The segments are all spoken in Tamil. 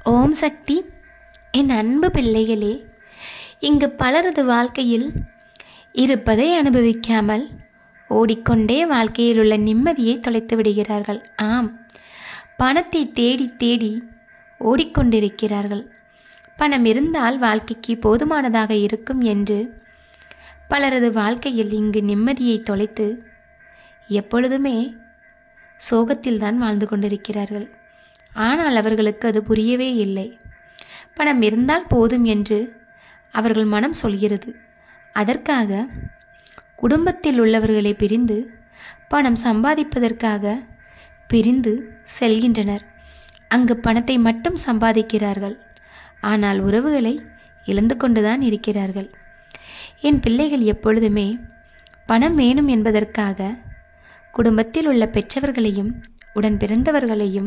ஓம் சக்தி என் அன்பு பிள்ளைகளே இங்கு பலரது வாழ்க்கையில் இருப்பதை அனுபவிக்காமல் ஓடிக்கொண்டே வாழ்க்கையில் உள்ள நிம்மதியை தொலைத்து விடுகிறார்கள் ஆம் பணத்தை தேடி தேடி ஓடிக்கொண்டிருக்கிறார்கள் பணம் இருந்தால் வாழ்க்கைக்கு போதுமானதாக இருக்கும் என்று பலரது வாழ்க்கையில் இங்கு நிம்மதியை தொலைத்து எப்பொழுதுமே சோகத்தில்தான் வாழ்ந்து கொண்டிருக்கிறார்கள் ஆனால் அவர்களுக்கு அது புரியவே இல்லை பணம் இருந்தால் போதும் என்று அவர்கள் மனம் சொல்கிறது அதற்காக குடும்பத்தில் உள்ளவர்களை பிரிந்து பணம் சம்பாதிப்பதற்காக பிரிந்து செல்கின்றனர் அங்கு பணத்தை மட்டும் சம்பாதிக்கிறார்கள் ஆனால் உறவுகளை இழந்து கொண்டுதான் இருக்கிறார்கள் என் பிள்ளைகள் எப்பொழுதுமே பணம் வேணும் என்பதற்காக குடும்பத்தில் உள்ள பெற்றவர்களையும் உடன் பிறந்தவர்களையும்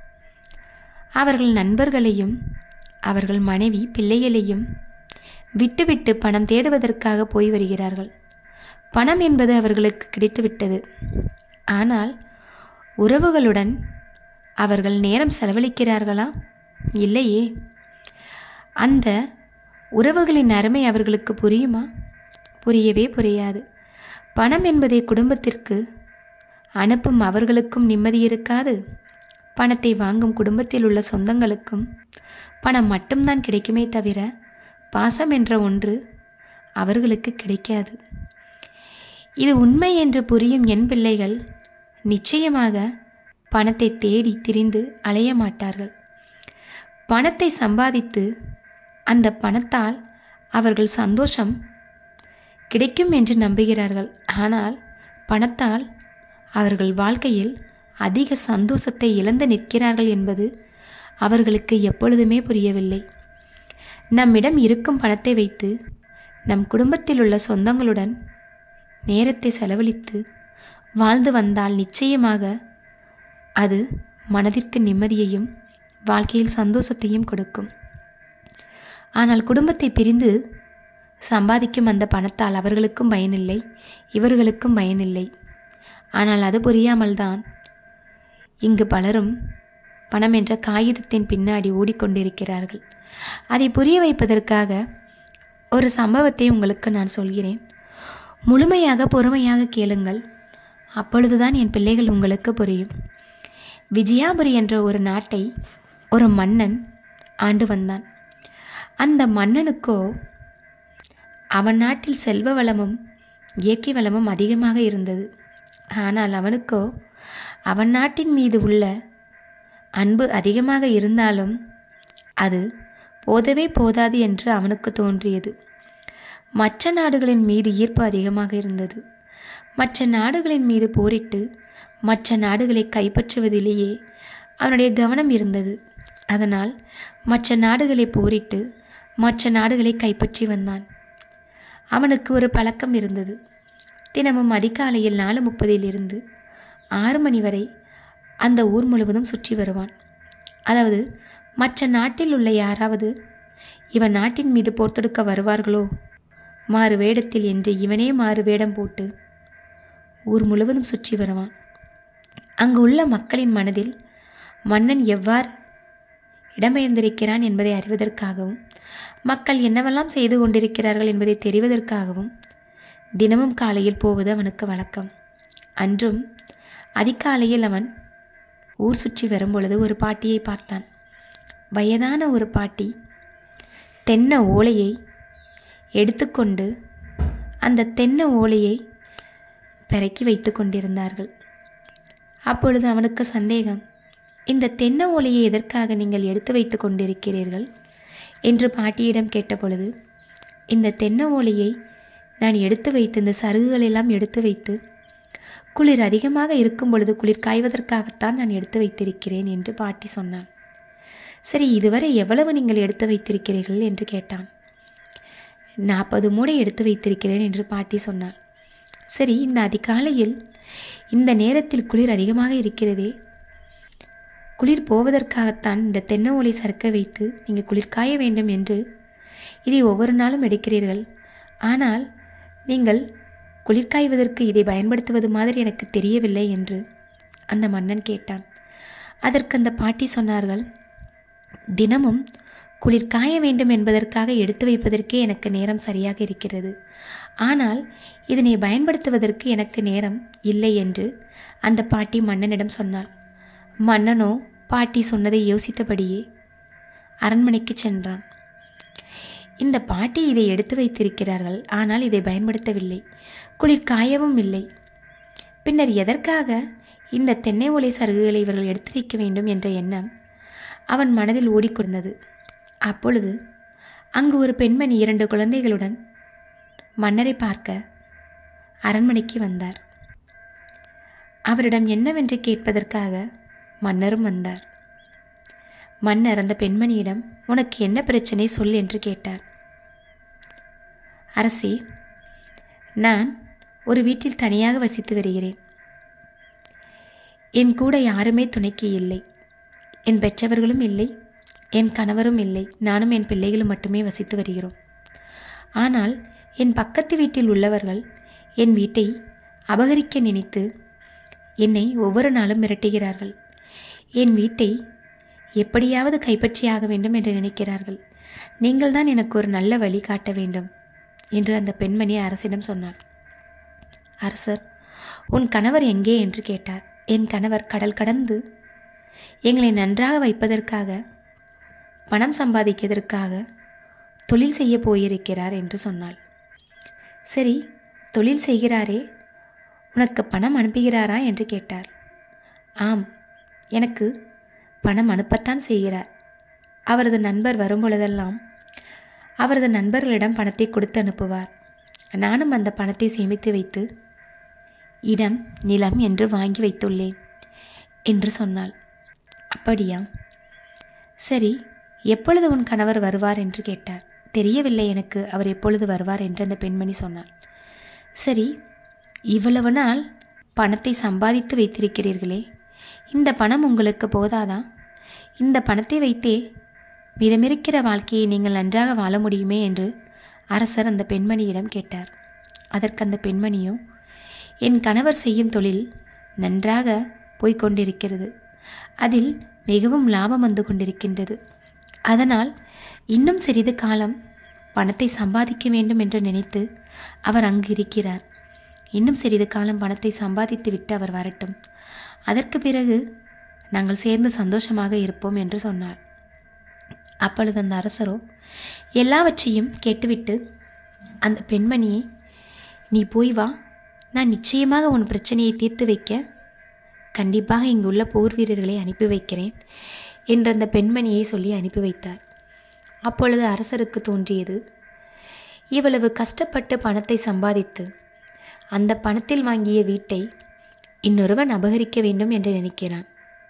அவர்கள் நண்பர்களையும் அவர்கள் மனைவி பிள்ளைகளையும் விட்டுவிட்டு பணம் தேடுவதற்காக போய் வருகிறார்கள் பணம் என்பது அவர்களுக்கு கிடைத்துவிட்டது ஆனால் உறவுகளுடன் அவர்கள் நேரம் செலவழிக்கிறார்களா இல்லையே அந்த உறவுகளின் அருமை அவர்களுக்கு புரியுமா புரியவே புரியாது பணம் என்பதை குடும்பத்திற்கு அனுப்பும் அவர்களுக்கும் நிம்மதி இருக்காது பணத்தை வாங்கும் குடும்பத்தில் உள்ள சொந்தங்களுக்கும் பணம் மட்டும்தான் கிடைக்குமே தவிர பாசம் என்ற ஒன்று அவர்களுக்கு கிடைக்காது இது உண்மை என்று புரியும் என் பிள்ளைகள் நிச்சயமாக பணத்தை தேடி திரிந்து அலைய மாட்டார்கள் பணத்தை சம்பாதித்து அந்த பணத்தால் அவர்கள் சந்தோஷம் கிடைக்கும் என்று நம்புகிறார்கள் ஆனால் பணத்தால் அவர்கள் வாழ்க்கையில் அதிக சந்தோஷத்தை இழந்து நிற்கிறார்கள் என்பது அவர்களுக்கு எப்பொழுதுமே புரியவில்லை நம்மிடம் இருக்கும் பணத்தை வைத்து நம் குடும்பத்தில் உள்ள சொந்தங்களுடன் நேரத்தை செலவழித்து வாழ்ந்து வந்தால் நிச்சயமாக அது மனதிற்கு நிம்மதியையும் வாழ்க்கையில் சந்தோஷத்தையும் கொடுக்கும் ஆனால் குடும்பத்தை பிரிந்து சம்பாதிக்கும் அந்த பணத்தால் அவர்களுக்கும் பயனில்லை இவர்களுக்கும் பயனில்லை ஆனால் அது புரியாமல்தான் இங்கு பலரும் பணம் என்ற காகிதத்தின் பின்னாடி ஓடிக்கொண்டிருக்கிறார்கள் அதை புரிய வைப்பதற்காக ஒரு சம்பவத்தை உங்களுக்கு நான் சொல்கிறேன் முழுமையாக பொறுமையாக கேளுங்கள் அப்பொழுதுதான் என் பிள்ளைகள் உங்களுக்கு புரியும் விஜயாபுரி என்ற ஒரு நாட்டை ஒரு மன்னன் ஆண்டு வந்தான் அந்த மன்னனுக்கோ அவன் நாட்டில் செல்வ வளமும் இயற்கை வளமும் அதிகமாக இருந்தது ஆனால் அவனுக்கோ அவன் நாட்டின் மீது உள்ள அன்பு அதிகமாக இருந்தாலும் அது போதவே போதாது என்று அவனுக்கு தோன்றியது மற்ற நாடுகளின் மீது ஈர்ப்பு அதிகமாக இருந்தது மற்ற நாடுகளின் மீது போரிட்டு மற்ற நாடுகளை கைப்பற்றுவதிலேயே அவனுடைய கவனம் இருந்தது அதனால் மற்ற நாடுகளை போரிட்டு மற்ற நாடுகளை கைப்பற்றி வந்தான் அவனுக்கு ஒரு பழக்கம் இருந்தது தினமும் அதிகாலையில் நாலு முப்பதிலிருந்து ஆறு மணி வரை அந்த ஊர் முழுவதும் சுற்றி வருவான் அதாவது மற்ற நாட்டில் உள்ள யாராவது இவன் நாட்டின் மீது போர் தொடுக்க வருவார்களோ மாறு வேடத்தில் என்று இவனே மாறு வேடம் போட்டு ஊர் முழுவதும் சுற்றி வருவான் அங்கு உள்ள மக்களின் மனதில் மன்னன் எவ்வாறு இடம்பெயர்ந்திருக்கிறான் என்பதை அறிவதற்காகவும் மக்கள் என்னவெல்லாம் செய்து கொண்டிருக்கிறார்கள் என்பதை தெரிவதற்காகவும் தினமும் காலையில் போவது அவனுக்கு வழக்கம் அன்றும் அதிகாலையில் அவன் ஊர் சுற்றி வரும்பொழுது ஒரு பாட்டியை பார்த்தான் வயதான ஒரு பாட்டி தென்னை ஓலையை எடுத்துக்கொண்டு அந்த தென்னை ஓலையை பெறக்கி வைத்து கொண்டிருந்தார்கள் அப்பொழுது அவனுக்கு சந்தேகம் இந்த தென்னை ஓலையை எதற்காக நீங்கள் எடுத்து வைத்து கொண்டிருக்கிறீர்கள் என்று பாட்டியிடம் கேட்டபொழுது இந்த தென்னை ஓலையை நான் எடுத்து வைத்து இந்த சருகுகளெல்லாம் எடுத்து வைத்து குளிர் அதிகமாக இருக்கும் பொழுது குளிர் காய்வதற்காகத்தான் நான் எடுத்து வைத்திருக்கிறேன் என்று பாட்டி சொன்னான் சரி இதுவரை எவ்வளவு நீங்கள் எடுத்து வைத்திருக்கிறீர்கள் என்று கேட்டான் நாற்பது மூடை எடுத்து வைத்திருக்கிறேன் என்று பாட்டி சொன்னாள் சரி இந்த அதிகாலையில் இந்த நேரத்தில் குளிர் அதிகமாக இருக்கிறதே குளிர் போவதற்காகத்தான் இந்த தென்னை ஓலை சறுக்க வைத்து நீங்கள் குளிர் காய வேண்டும் என்று இதை ஒவ்வொரு நாளும் எடுக்கிறீர்கள் ஆனால் நீங்கள் குளிர் காய்வதற்கு இதை பயன்படுத்துவது மாதிரி எனக்கு தெரியவில்லை என்று அந்த மன்னன் கேட்டான் அதற்கு அந்த பாட்டி சொன்னார்கள் தினமும் குளிர் காய வேண்டும் என்பதற்காக எடுத்து வைப்பதற்கே எனக்கு நேரம் சரியாக இருக்கிறது ஆனால் இதனை பயன்படுத்துவதற்கு எனக்கு நேரம் இல்லை என்று அந்த பாட்டி மன்னனிடம் சொன்னாள் மன்னனோ பாட்டி சொன்னதை யோசித்தபடியே அரண்மனைக்கு சென்றான் இந்த பாட்டி இதை எடுத்து வைத்திருக்கிறார்கள் ஆனால் இதை பயன்படுத்தவில்லை குளிர் காயவும் இல்லை பின்னர் எதற்காக இந்த தென்னை ஓலை சருகுகளை இவர்கள் எடுத்து வைக்க வேண்டும் என்ற எண்ணம் அவன் மனதில் ஓடிக்கொண்டது அப்பொழுது அங்கு ஒரு பெண்மணி இரண்டு குழந்தைகளுடன் மன்னரை பார்க்க அரண்மனைக்கு வந்தார் அவரிடம் என்னவென்று கேட்பதற்காக மன்னரும் வந்தார் மன்னர் அந்த பெண்மணியிடம் உனக்கு என்ன பிரச்சனை சொல் என்று கேட்டார் அரசே நான் ஒரு வீட்டில் தனியாக வசித்து வருகிறேன் என் கூட யாருமே துணைக்கு இல்லை என் பெற்றவர்களும் இல்லை என் கணவரும் இல்லை நானும் என் பிள்ளைகளும் மட்டுமே வசித்து வருகிறோம் ஆனால் என் பக்கத்து வீட்டில் உள்ளவர்கள் என் வீட்டை அபகரிக்க நினைத்து என்னை ஒவ்வொரு நாளும் மிரட்டுகிறார்கள் என் வீட்டை எப்படியாவது கைப்பற்றியாக வேண்டும் என்று நினைக்கிறார்கள் நீங்கள் தான் எனக்கு ஒரு நல்ல வழி காட்ட வேண்டும் என்று அந்த பெண்மணி அரசிடம் சொன்னார் அரசர் உன் கணவர் எங்கே என்று கேட்டார் என் கணவர் கடல் கடந்து எங்களை நன்றாக வைப்பதற்காக பணம் சம்பாதிக்கிறதற்காக தொழில் செய்ய போயிருக்கிறார் என்று சொன்னாள் சரி தொழில் செய்கிறாரே உனக்கு பணம் அனுப்புகிறாரா என்று கேட்டார் ஆம் எனக்கு பணம் அனுப்பத்தான் செய்கிறார் அவரது நண்பர் வரும்பொழுதெல்லாம் அவரது நண்பர்களிடம் பணத்தை கொடுத்து அனுப்புவார் நானும் அந்த பணத்தை சேமித்து வைத்து இடம் நிலம் என்று வாங்கி வைத்துள்ளேன் என்று சொன்னாள் அப்படியா சரி எப்பொழுது உன் கணவர் வருவார் என்று கேட்டார் தெரியவில்லை எனக்கு அவர் எப்பொழுது வருவார் என்று அந்த பெண்மணி சொன்னாள் சரி இவ்வளவு நாள் பணத்தை சம்பாதித்து வைத்திருக்கிறீர்களே இந்த பணம் உங்களுக்கு போதாதா இந்த பணத்தை வைத்தே மிதமிருக்கிற வாழ்க்கையை நீங்கள் நன்றாக வாழ முடியுமே என்று அரசர் அந்த பெண்மணியிடம் கேட்டார் அதற்கு அந்த பெண்மணியோ என் கணவர் செய்யும் தொழில் நன்றாக போய்கொண்டிருக்கிறது அதில் மிகவும் லாபம் வந்து கொண்டிருக்கின்றது அதனால் இன்னும் சிறிது காலம் பணத்தை சம்பாதிக்க வேண்டும் என்று நினைத்து அவர் அங்கு இருக்கிறார் இன்னும் சிறிது காலம் பணத்தை சம்பாதித்து விட்டு அவர் வரட்டும் அதற்கு பிறகு நாங்கள் சேர்ந்து சந்தோஷமாக இருப்போம் என்று சொன்னார் அப்பொழுது அந்த அரசரோ எல்லாவற்றையும் கேட்டுவிட்டு அந்த பெண்மணியை நீ போய் வா நான் நிச்சயமாக உன் பிரச்சனையை தீர்த்து வைக்க கண்டிப்பாக இங்குள்ள போர் வீரர்களை அனுப்பி வைக்கிறேன் என்று அந்த பெண்மணியை சொல்லி அனுப்பி வைத்தார் அப்பொழுது அரசருக்கு தோன்றியது இவ்வளவு கஷ்டப்பட்டு பணத்தை சம்பாதித்து அந்த பணத்தில் வாங்கிய வீட்டை இன்னொருவன் அபகரிக்க வேண்டும் என்று நினைக்கிறான்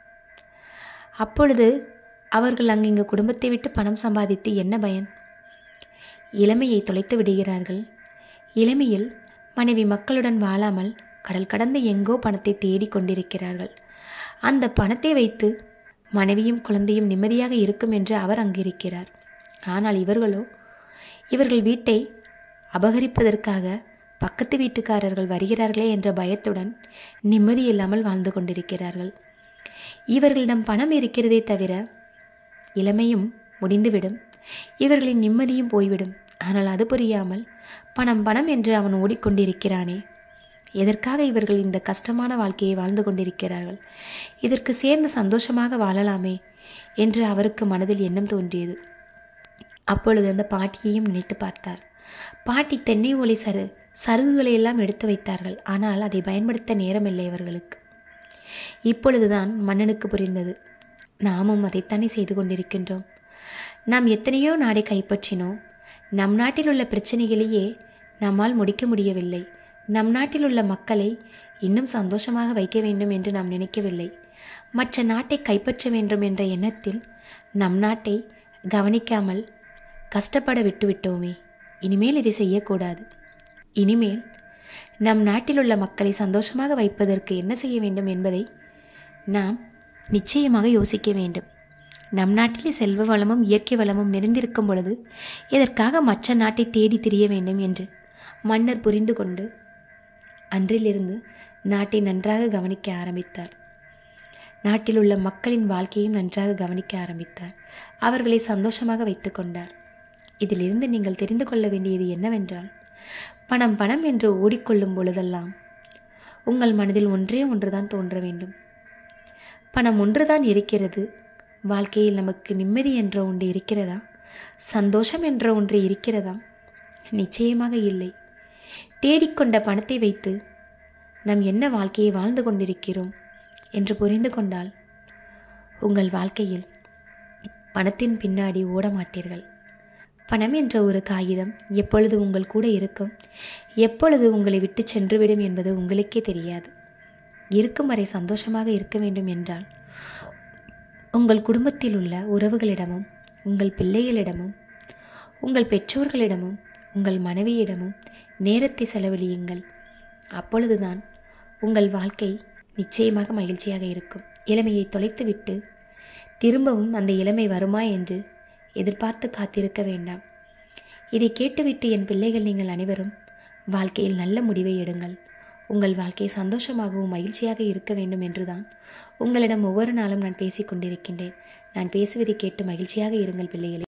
அப்பொழுது அவர்கள் அங்கு இங்கு குடும்பத்தை விட்டு பணம் சம்பாதித்து என்ன பயன் இளமையை தொலைத்து விடுகிறார்கள் இளமையில் மனைவி மக்களுடன் வாழாமல் கடல் கடந்து எங்கோ பணத்தை தேடி கொண்டிருக்கிறார்கள் அந்த பணத்தை வைத்து மனைவியும் குழந்தையும் நிம்மதியாக இருக்கும் என்று அவர் அங்கு இருக்கிறார் ஆனால் இவர்களோ இவர்கள் வீட்டை அபகரிப்பதற்காக பக்கத்து வீட்டுக்காரர்கள் வருகிறார்களே என்ற பயத்துடன் நிம்மதி இல்லாமல் வாழ்ந்து கொண்டிருக்கிறார்கள் இவர்களிடம் பணம் இருக்கிறதே தவிர இளமையும் முடிந்துவிடும் இவர்களின் நிம்மதியும் போய்விடும் ஆனால் அது புரியாமல் பணம் பணம் என்று அவன் ஓடிக்கொண்டிருக்கிறானே எதற்காக இவர்கள் இந்த கஷ்டமான வாழ்க்கையை வாழ்ந்து கொண்டிருக்கிறார்கள் இதற்கு சேர்ந்து சந்தோஷமாக வாழலாமே என்று அவருக்கு மனதில் எண்ணம் தோன்றியது அப்பொழுது அந்த பாட்டியையும் நினைத்து பார்த்தார் பாட்டி தென்னை ஒளி சரு சருகுகளை எல்லாம் எடுத்து வைத்தார்கள் ஆனால் அதை பயன்படுத்த நேரமில்லை அவர்களுக்கு இப்பொழுதுதான் மன்னனுக்கு புரிந்தது நாமும் அதைத்தானே செய்து கொண்டிருக்கின்றோம் நாம் எத்தனையோ நாடை கைப்பற்றினோம் நம் நாட்டில் உள்ள பிரச்சனைகளையே நம்மால் முடிக்க முடியவில்லை நம் நாட்டில் உள்ள மக்களை இன்னும் சந்தோஷமாக வைக்க வேண்டும் என்று நாம் நினைக்கவில்லை மற்ற நாட்டை கைப்பற்ற வேண்டும் என்ற எண்ணத்தில் நம் நாட்டை கவனிக்காமல் கஷ்டப்பட விட்டுவிட்டோமே இனிமேல் இதை செய்யக்கூடாது இனிமேல் நம் நாட்டில் உள்ள மக்களை சந்தோஷமாக வைப்பதற்கு என்ன செய்ய வேண்டும் என்பதை நாம் நிச்சயமாக யோசிக்க வேண்டும் நம் நாட்டிலே செல்வ வளமும் இயற்கை வளமும் நிறைந்திருக்கும் பொழுது எதற்காக மற்ற நாட்டை தேடி திரிய வேண்டும் என்று மன்னர் புரிந்து கொண்டு அன்றிலிருந்து நாட்டை நன்றாக கவனிக்க ஆரம்பித்தார் நாட்டில் உள்ள மக்களின் வாழ்க்கையும் நன்றாக கவனிக்க ஆரம்பித்தார் அவர்களை சந்தோஷமாக வைத்து கொண்டார் இதிலிருந்து நீங்கள் தெரிந்து கொள்ள வேண்டியது என்னவென்றால் பணம் பணம் என்று ஓடிக்கொள்ளும் பொழுதெல்லாம் உங்கள் மனதில் ஒன்றே ஒன்றுதான் தோன்ற வேண்டும் பணம் ஒன்றுதான் இருக்கிறது வாழ்க்கையில் நமக்கு நிம்மதி என்ற ஒன்று இருக்கிறதா சந்தோஷம் என்ற ஒன்று இருக்கிறதா நிச்சயமாக இல்லை தேடிக்கொண்ட பணத்தை வைத்து நாம் என்ன வாழ்க்கையை வாழ்ந்து கொண்டிருக்கிறோம் என்று புரிந்து கொண்டால் உங்கள் வாழ்க்கையில் பணத்தின் பின்னாடி ஓட மாட்டீர்கள் பணம் என்ற ஒரு காகிதம் எப்பொழுது உங்கள் கூட இருக்கும் எப்பொழுது உங்களை விட்டு சென்றுவிடும் என்பது உங்களுக்கே தெரியாது இருக்கும் வரை சந்தோஷமாக இருக்க வேண்டும் என்றால் உங்கள் குடும்பத்தில் உள்ள உறவுகளிடமும் உங்கள் பிள்ளைகளிடமும் உங்கள் பெற்றோர்களிடமும் உங்கள் மனைவியிடமும் நேரத்தை செலவழியுங்கள் அப்பொழுதுதான் உங்கள் வாழ்க்கை நிச்சயமாக மகிழ்ச்சியாக இருக்கும் இளமையை தொலைத்துவிட்டு திரும்பவும் அந்த இளமை வருமா என்று எதிர்பார்த்து காத்திருக்க வேண்டாம் இதை கேட்டுவிட்டு என் பிள்ளைகள் நீங்கள் அனைவரும் வாழ்க்கையில் நல்ல முடிவை எடுங்கள் உங்கள் வாழ்க்கை சந்தோஷமாகவும் மகிழ்ச்சியாக இருக்க வேண்டும் என்றுதான் உங்களிடம் ஒவ்வொரு நாளும் நான் பேசிக் கொண்டிருக்கின்றேன் நான் பேசுவதை கேட்டு மகிழ்ச்சியாக இருங்கள் பிள்ளைகளே